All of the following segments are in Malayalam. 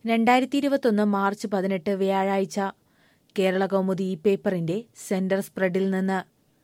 രണ്ടായിരത്തി ഇരുപത്തൊന്ന് മാർച്ച് പതിനെട്ട് വ്യാഴാഴ്ച കേരള കൗമുദി ഈ പേപ്പറിന്റെ സെന്റർ സ്പ്രെഡിൽ നിന്ന്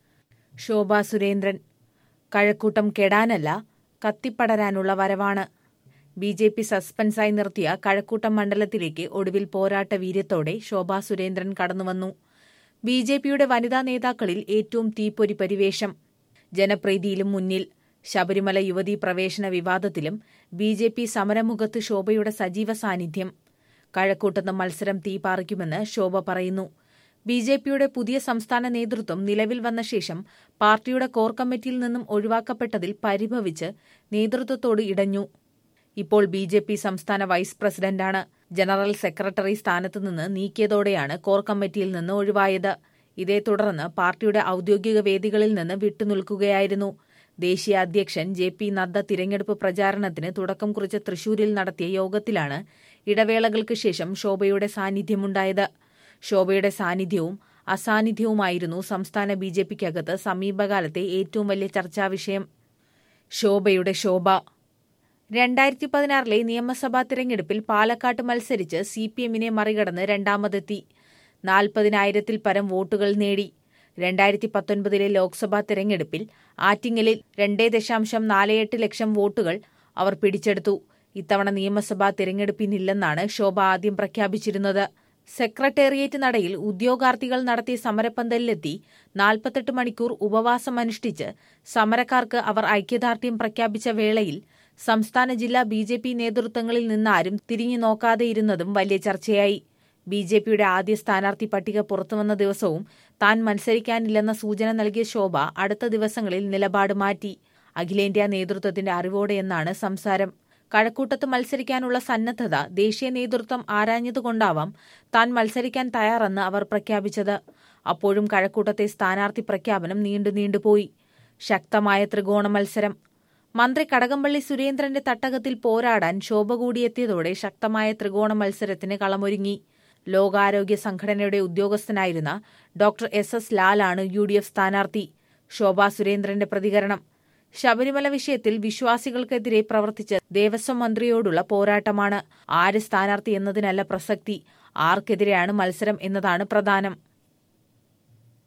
ശോഭ സുരേന്ദ്രൻ കഴക്കൂട്ടം കെടാനല്ല കത്തിപ്പടരാനുള്ള വരവാണ് ബി ജെ പി സസ്പെൻസായി നിർത്തിയ കഴക്കൂട്ടം മണ്ഡലത്തിലേക്ക് ഒടുവിൽ പോരാട്ട വീര്യത്തോടെ ശോഭ സുരേന്ദ്രൻ കടന്നുവന്നു ബി ജെ പിയുടെ വനിതാ നേതാക്കളിൽ ഏറ്റവും തീപ്പൊരി പരിവേഷം ജനപ്രീതിയിലും മുന്നിൽ ശബരിമല യുവതീ പ്രവേശന വിവാദത്തിലും ബി ജെ പി സമരമുഖത്ത് ശോഭയുടെ സജീവ സാന്നിധ്യം കഴക്കൂട്ടത്ത് മത്സരം തീപാറിക്കുമെന്ന് ശോഭ പറയുന്നു ബി ജെ പിയുടെ പുതിയ സംസ്ഥാന നേതൃത്വം നിലവിൽ വന്ന ശേഷം പാർട്ടിയുടെ കോർ കമ്മിറ്റിയിൽ നിന്നും ഒഴിവാക്കപ്പെട്ടതിൽ പരിഭവിച്ച് നേതൃത്വത്തോട് ഇടഞ്ഞു ഇപ്പോൾ ബി ജെ പി സംസ്ഥാന വൈസ് പ്രസിഡന്റാണ് ജനറൽ സെക്രട്ടറി സ്ഥാനത്ത് നിന്ന് നീക്കിയതോടെയാണ് കോർ കമ്മിറ്റിയിൽ നിന്ന് ഒഴിവായത് ഇതേ തുടർന്ന് പാർട്ടിയുടെ ഔദ്യോഗിക വേദികളിൽ നിന്ന് വിട്ടുനിൽക്കുകയായിരുന്നു ദേശീയ അധ്യക്ഷൻ ജെ പി നദ്ദ തിരഞ്ഞെടുപ്പ് പ്രചാരണത്തിന് തുടക്കം കുറിച്ച തൃശൂരിൽ നടത്തിയ യോഗത്തിലാണ് ഇടവേളകൾക്ക് ശേഷം ശോഭയുടെ സാന്നിധ്യമുണ്ടായത് ശോഭയുടെ സാന്നിധ്യവും അസാന്നിധ്യവുമായിരുന്നു സംസ്ഥാന ബി ജെ പിക്കകത്ത് സമീപകാലത്തെ ഏറ്റവും വലിയ ചർച്ചാവിഷയം ശോഭയുടെ ശോഭ രണ്ടായിരത്തി പതിനാറിലെ നിയമസഭാ തിരഞ്ഞെടുപ്പിൽ പാലക്കാട്ട് മത്സരിച്ച് സി പി എമ്മിനെ മറികടന്ന് രണ്ടാമതെത്തി നാൽപ്പതിനായിരത്തിൽ പരം വോട്ടുകൾ നേടി രണ്ടായിരത്തി പത്തൊൻപതിലെ ലോക്സഭാ തിരഞ്ഞെടുപ്പിൽ ആറ്റിങ്ങലിൽ രണ്ടേ ദശാംശം നാലേയെട്ട് ലക്ഷം വോട്ടുകൾ അവർ പിടിച്ചെടുത്തു ഇത്തവണ നിയമസഭാ തിരഞ്ഞെടുപ്പിനില്ലെന്നാണ് ശോഭ ആദ്യം പ്രഖ്യാപിച്ചിരുന്നത് സെക്രട്ടേറിയറ്റ് നടയിൽ ഉദ്യോഗാർത്ഥികൾ നടത്തിയ സമരപ്പന്തലിലെത്തി നാൽപ്പത്തെട്ട് മണിക്കൂർ ഉപവാസമനുഷ്ഠിച്ച് സമരക്കാർക്ക് അവർ ഐക്യദാർഢ്യം പ്രഖ്യാപിച്ച വേളയിൽ സംസ്ഥാന ജില്ലാ ബി ജെ പി നേതൃത്വങ്ങളിൽ നിന്നാരും തിരിഞ്ഞു നോക്കാതെയിരുന്നതും വലിയ ചർച്ചയായി ബി ജെ പിയുടെ ആദ്യ സ്ഥാനാർത്ഥി പട്ടിക പുറത്തുവന്ന ദിവസവും താൻ മത്സരിക്കാനില്ലെന്ന സൂചന നൽകിയ ശോഭ അടുത്ത ദിവസങ്ങളിൽ നിലപാട് മാറ്റി അഖിലേന്ത്യാ നേതൃത്വത്തിന്റെ അറിവോടെയെന്നാണ് സംസാരം കഴക്കൂട്ടത്ത് മത്സരിക്കാനുള്ള സന്നദ്ധത ദേശീയ നേതൃത്വം ആരാഞ്ഞതുകൊണ്ടാവാം താൻ മത്സരിക്കാൻ തയ്യാറെന്ന് അവർ പ്രഖ്യാപിച്ചത് അപ്പോഴും കഴക്കൂട്ടത്തെ സ്ഥാനാർത്ഥി പ്രഖ്യാപനം നീണ്ടു നീണ്ടുപോയി ശക്തമായ ത്രികോണ മത്സരം മന്ത്രി കടകംപള്ളി സുരേന്ദ്രന്റെ തട്ടകത്തിൽ പോരാടാൻ ശോഭ കൂടിയെത്തിയതോടെ ശക്തമായ ത്രികോണ മത്സരത്തിന് കളമൊരുങ്ങി ലോകാരോഗ്യ സംഘടനയുടെ ഉദ്യോഗസ്ഥനായിരുന്ന ഡോക്ടർ എസ് എസ് ലാലാണ് യു ഡി എഫ് സ്ഥാനാർത്ഥി ശോഭാ സുരേന്ദ്രന്റെ പ്രതികരണം ശബരിമല വിഷയത്തിൽ വിശ്വാസികൾക്കെതിരെ പ്രവർത്തിച്ച ദേവസ്വം മന്ത്രിയോടുള്ള പോരാട്ടമാണ് ആര് സ്ഥാനാർത്ഥി എന്നതിനല്ല പ്രസക്തി ആർക്കെതിരെയാണ് മത്സരം എന്നതാണ് പ്രധാനം